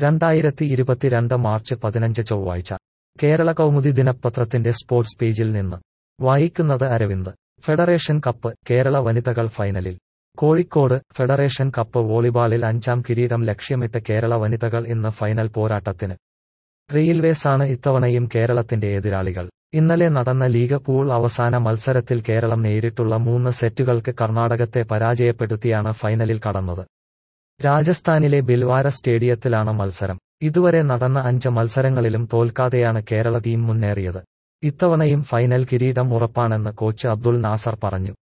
രണ്ടായിരത്തി ഇരുപത്തിരണ്ട് മാർച്ച് പതിനഞ്ച് ചൊവ്വാഴ്ച കേരള കൗമുദി ദിനപത്രത്തിന്റെ സ്പോർട്സ് പേജിൽ നിന്ന് വായിക്കുന്നത് അരവിന്ദ് ഫെഡറേഷൻ കപ്പ് കേരള വനിതകൾ ഫൈനലിൽ കോഴിക്കോട് ഫെഡറേഷൻ കപ്പ് വോളിബാളിൽ അഞ്ചാം കിരീടം ലക്ഷ്യമിട്ട് കേരള വനിതകൾ ഇന്ന് ഫൈനൽ പോരാട്ടത്തിന് റെയിൽവേസാണ് ഇത്തവണയും കേരളത്തിന്റെ എതിരാളികൾ ഇന്നലെ നടന്ന ലീഗ് പൂൾ അവസാന മത്സരത്തിൽ കേരളം നേരിട്ടുള്ള മൂന്ന് സെറ്റുകൾക്ക് കർണാടകത്തെ പരാജയപ്പെടുത്തിയാണ് ഫൈനലിൽ കടന്നത് രാജസ്ഥാനിലെ ബിൽവാര സ്റ്റേഡിയത്തിലാണ് മത്സരം ഇതുവരെ നടന്ന അഞ്ച് മത്സരങ്ങളിലും തോൽക്കാതെയാണ് കേരള ടീം മുന്നേറിയത് ഇത്തവണയും ഫൈനൽ കിരീടം ഉറപ്പാണെന്ന് കോച്ച് അബ്ദുൾ നാസർ പറഞ്ഞു